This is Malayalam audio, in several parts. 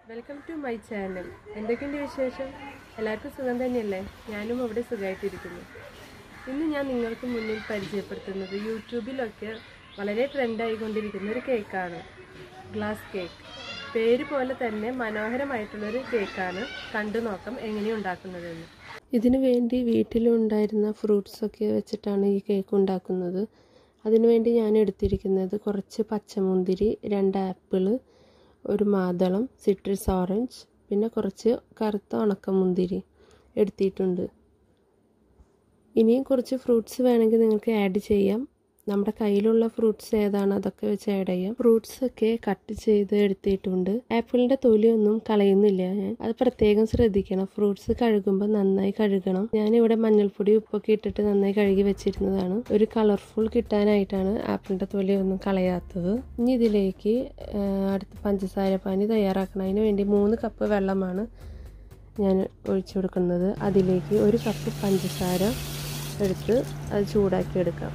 വെൽക്കം ടു മൈ ചാനൽ എന്തൊക്കെയുണ്ട് വിശേഷം എല്ലാവർക്കും സുഖം തന്നെയല്ലേ ഞാനും അവിടെ സുഖമായിട്ടിരിക്കുന്നു ഇന്ന് ഞാൻ നിങ്ങൾക്ക് മുന്നിൽ പരിചയപ്പെടുത്തുന്നത് യൂട്യൂബിലൊക്കെ വളരെ ട്രെൻഡായിക്കൊണ്ടിരിക്കുന്ന ഒരു കേക്കാണ് ഗ്ലാസ് കേക്ക് പേര് പോലെ തന്നെ മനോഹരമായിട്ടുള്ളൊരു കേക്കാണ് കണ്ടു നോക്കാം എങ്ങനെയാണ് ഉണ്ടാക്കുന്നതെന്ന് ഇതിനു വേണ്ടി വീട്ടിലുണ്ടായിരുന്ന ഫ്രൂട്ട്സൊക്കെ വെച്ചിട്ടാണ് ഈ കേക്ക് ഉണ്ടാക്കുന്നത് അതിനുവേണ്ടി ഞാൻ എടുത്തിരിക്കുന്നത് കുറച്ച് പച്ചമുന്തിരി രണ്ട് ആപ്പിള് ഒരു മാതളം സിട്രസ് ഓറഞ്ച് പിന്നെ കുറച്ച് കറുത്ത ഉണക്കമുന്തിരി എടുത്തിട്ടുണ്ട് ഇനിയും കുറച്ച് ഫ്രൂട്ട്സ് വേണമെങ്കിൽ നിങ്ങൾക്ക് ആഡ് ചെയ്യാം നമ്മുടെ കയ്യിലുള്ള ഫ്രൂട്ട്സ് ഏതാണ് അതൊക്കെ വെച്ച് ആഡ് ചെയ്യാം ഫ്രൂട്ട്സ് ഒക്കെ കട്ട് ചെയ്ത് എടുത്തിട്ടുണ്ട് ആപ്പിളിന്റെ തൊലിയൊന്നും കളയുന്നില്ല ഞാൻ അത് പ്രത്യേകം ശ്രദ്ധിക്കണം ഫ്രൂട്ട്സ് കഴുകുമ്പോൾ നന്നായി കഴുകണം ഞാനിവിടെ മഞ്ഞൾപ്പൊടി ഉപ്പൊക്കെ ഇട്ടിട്ട് നന്നായി കഴുകി വെച്ചിരുന്നതാണ് ഒരു കളർഫുൾ കിട്ടാനായിട്ടാണ് ആപ്പിളിന്റെ തൊലിയൊന്നും കളയാത്തത് ഇനി ഇതിലേക്ക് അടുത്ത് പഞ്ചസാര പാനി തയ്യാറാക്കണം അതിന് വേണ്ടി മൂന്ന് കപ്പ് വെള്ളമാണ് ഞാൻ ഒഴിച്ചു കൊടുക്കുന്നത് അതിലേക്ക് ഒരു കപ്പ് പഞ്ചസാര എടുത്ത് അത് ചൂടാക്കി എടുക്കാം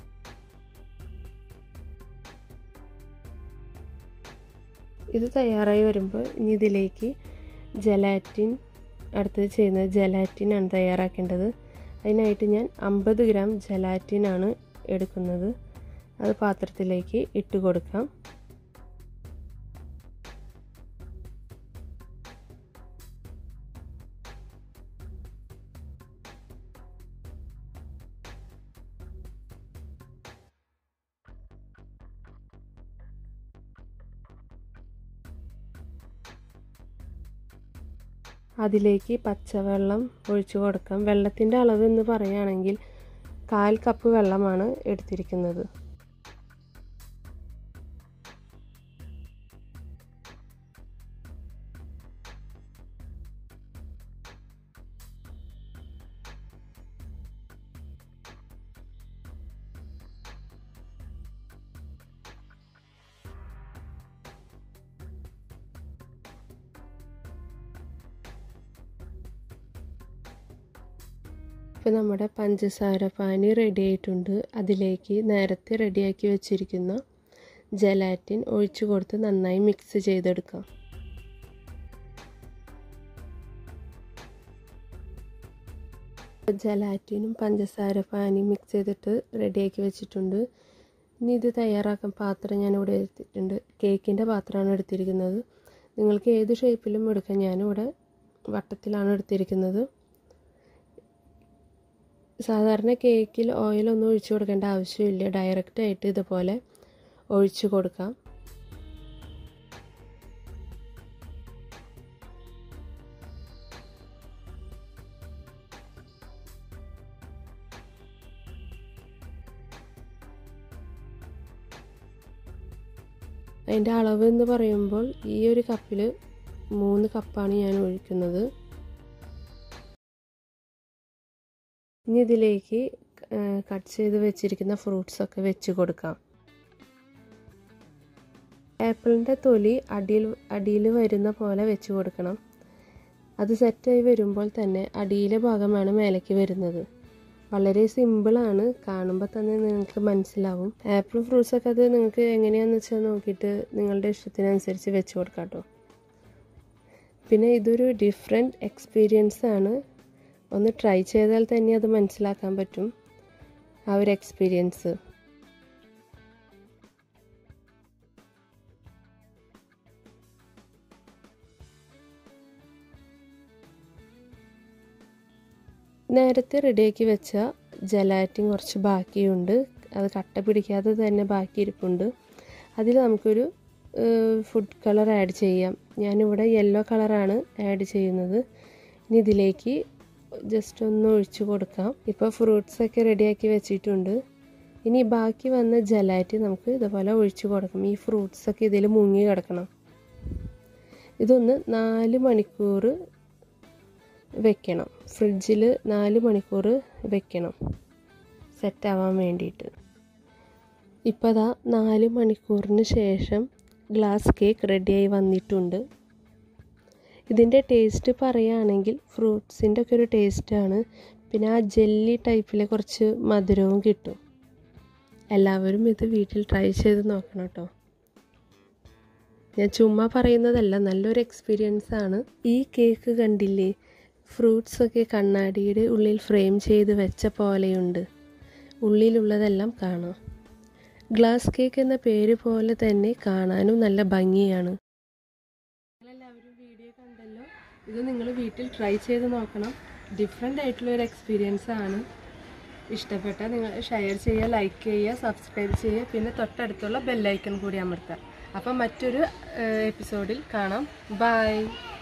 ഇത് തയ്യാറായി വരുമ്പോൾ ഇനി ഇതിലേക്ക് ജലാറ്റിൻ അടുത്തത് ചെയ്യുന്നത് ജലാറ്റിനാണ് തയ്യാറാക്കേണ്ടത് അതിനായിട്ട് ഞാൻ അമ്പത് ഗ്രാം ജലാറ്റിനാണ് എടുക്കുന്നത് അത് പാത്രത്തിലേക്ക് ഇട്ട് കൊടുക്കാം അതിലേക്ക് പച്ചവെള്ളം ഒഴിച്ചു കൊടുക്കാം വെള്ളത്തിൻ്റെ അളവ് എന്ന് പറയുകയാണെങ്കിൽ കാൽ കപ്പ് വെള്ളമാണ് എടുത്തിരിക്കുന്നത് ഇപ്പോൾ നമ്മുടെ പഞ്ചസാര പാനി റെഡി ആയിട്ടുണ്ട് അതിലേക്ക് നേരത്തെ റെഡിയാക്കി വെച്ചിരിക്കുന്ന ജലാറ്റിൻ ഒഴിച്ചു കൊടുത്ത് നന്നായി മിക്സ് ചെയ്തെടുക്കാം ജലാറ്റിനും പഞ്ചസാര പാനി മിക്സ് ചെയ്തിട്ട് റെഡിയാക്കി വെച്ചിട്ടുണ്ട് ഇനി ഇത് തയ്യാറാക്കാൻ പാത്രം ഞാൻ ഇവിടെ എടുത്തിട്ടുണ്ട് കേക്കിൻ്റെ പാത്രമാണ് എടുത്തിരിക്കുന്നത് നിങ്ങൾക്ക് ഏത് ഷേപ്പിലും എടുക്കാം ഞാനിവിടെ വട്ടത്തിലാണ് എടുത്തിരിക്കുന്നത് സാധാരണ കേക്കിൽ ഓയിലൊന്നും ഒഴിച്ചു കൊടുക്കേണ്ട ആവശ്യമില്ല ഡയറക്റ്റ് ആയിട്ട് ഇതുപോലെ ഒഴിച്ചു കൊടുക്കാം അതിൻ്റെ അളവ് എന്ന് പറയുമ്പോൾ ഈ ഒരു കപ്പിൽ മൂന്ന് കപ്പാണ് ഞാൻ ഒഴിക്കുന്നത് ഇനി ഇതിലേക്ക് കട്ട് ചെയ്ത് വെച്ചിരിക്കുന്ന ഫ്രൂട്ട്സ് ഒക്കെ വെച്ച് കൊടുക്കാം ആപ്പിളിൻ്റെ തൊലി അടിയിൽ അടിയിൽ വരുന്ന പോലെ വെച്ച് കൊടുക്കണം അത് സെറ്റായി വരുമ്പോൾ തന്നെ അടിയിലെ ഭാഗമാണ് മേലേക്ക് വരുന്നത് വളരെ സിമ്പിളാണ് കാണുമ്പോൾ തന്നെ നിങ്ങൾക്ക് മനസ്സിലാവും ആപ്പിൾ ഫ്രൂട്ട്സ് ഒക്കെ അത് നിങ്ങൾക്ക് എങ്ങനെയാണെന്ന് വെച്ചാൽ നോക്കിയിട്ട് നിങ്ങളുടെ ഇഷ്ടത്തിനനുസരിച്ച് വെച്ച് കൊടുക്കാം കേട്ടോ പിന്നെ ഇതൊരു ഡിഫറെൻറ്റ് എക്സ്പീരിയൻസ് ആണ് ഒന്ന് ട്രൈ ചെയ്താൽ തന്നെ അത് മനസ്സിലാക്കാൻ പറ്റും ആ ഒരു എക്സ്പീരിയൻസ് നേരത്തെ റെഡിയാക്കി വെച്ച ജലാറ്റിൻ കുറച്ച് ബാക്കിയുണ്ട് അത് കട്ട പിടിക്കാതെ തന്നെ ബാക്കി ഇരിപ്പുണ്ട് അതിൽ നമുക്കൊരു ഫുഡ് കളർ ആഡ് ചെയ്യാം ഞാനിവിടെ യെല്ലോ കളറാണ് ആഡ് ചെയ്യുന്നത് ഇനി ഇതിലേക്ക് ജസ്റ്റ് ഒന്ന് ഒഴിച്ചു കൊടുക്കാം ഇപ്പോൾ ഫ്രൂട്ട്സ് ഒക്കെ റെഡിയാക്കി വെച്ചിട്ടുണ്ട് ഇനി ബാക്കി വന്ന ജലാറ്റി നമുക്ക് ഇതുപോലെ ഒഴിച്ചു കൊടുക്കാം ഈ ഫ്രൂട്ട്സ് ഒക്കെ ഇതിൽ മുങ്ങി കിടക്കണം ഇതൊന്ന് നാല് മണിക്കൂർ വെക്കണം ഫ്രിഡ്ജിൽ നാല് മണിക്കൂർ വെക്കണം സെറ്റാവാൻ വേണ്ടിയിട്ട് ഇപ്പോൾ അതാ നാല് മണിക്കൂറിന് ശേഷം ഗ്ലാസ് കേക്ക് റെഡിയായി വന്നിട്ടുണ്ട് ഇതിൻ്റെ ടേസ്റ്റ് പറയുകയാണെങ്കിൽ ഫ്രൂട്ട്സിൻ്റെ ഒക്കെ ഒരു ടേസ്റ്റാണ് പിന്നെ ആ ജെല്ലി ടൈപ്പിലെ കുറച്ച് മധുരവും കിട്ടും എല്ലാവരും ഇത് വീട്ടിൽ ട്രൈ ചെയ്ത് നോക്കണം കേട്ടോ ഞാൻ ചുമ്മാ പറയുന്നതല്ല നല്ലൊരു എക്സ്പീരിയൻസ് ആണ് ഈ കേക്ക് കണ്ടില്ലേ ഫ്രൂട്ട്സ് ഒക്കെ കണ്ണാടിയുടെ ഉള്ളിൽ ഫ്രെയിം ചെയ്ത് വെച്ച പോലെയുണ്ട് ഉള്ളിലുള്ളതെല്ലാം കാണാം ഗ്ലാസ് കേക്ക് എന്ന പേര് പോലെ തന്നെ കാണാനും നല്ല ഭംഗിയാണ് എല്ലാവരും വീഡിയോ കണ്ടല്ലോ ഇത് നിങ്ങൾ വീട്ടിൽ ട്രൈ ചെയ്ത് നോക്കണം ഡിഫറെൻ്റ് ആയിട്ടുള്ള ഒരു എക്സ്പീരിയൻസ് ആണ് ഇഷ്ടപ്പെട്ടാൽ നിങ്ങൾ ഷെയർ ചെയ്യുക ലൈക്ക് ചെയ്യുക സബ്സ്ക്രൈബ് ചെയ്യുക പിന്നെ തൊട്ടടുത്തുള്ള ബെല്ലൈക്കൺ കൂടി അമർത്തുക അപ്പം മറ്റൊരു എപ്പിസോഡിൽ കാണാം ബൈ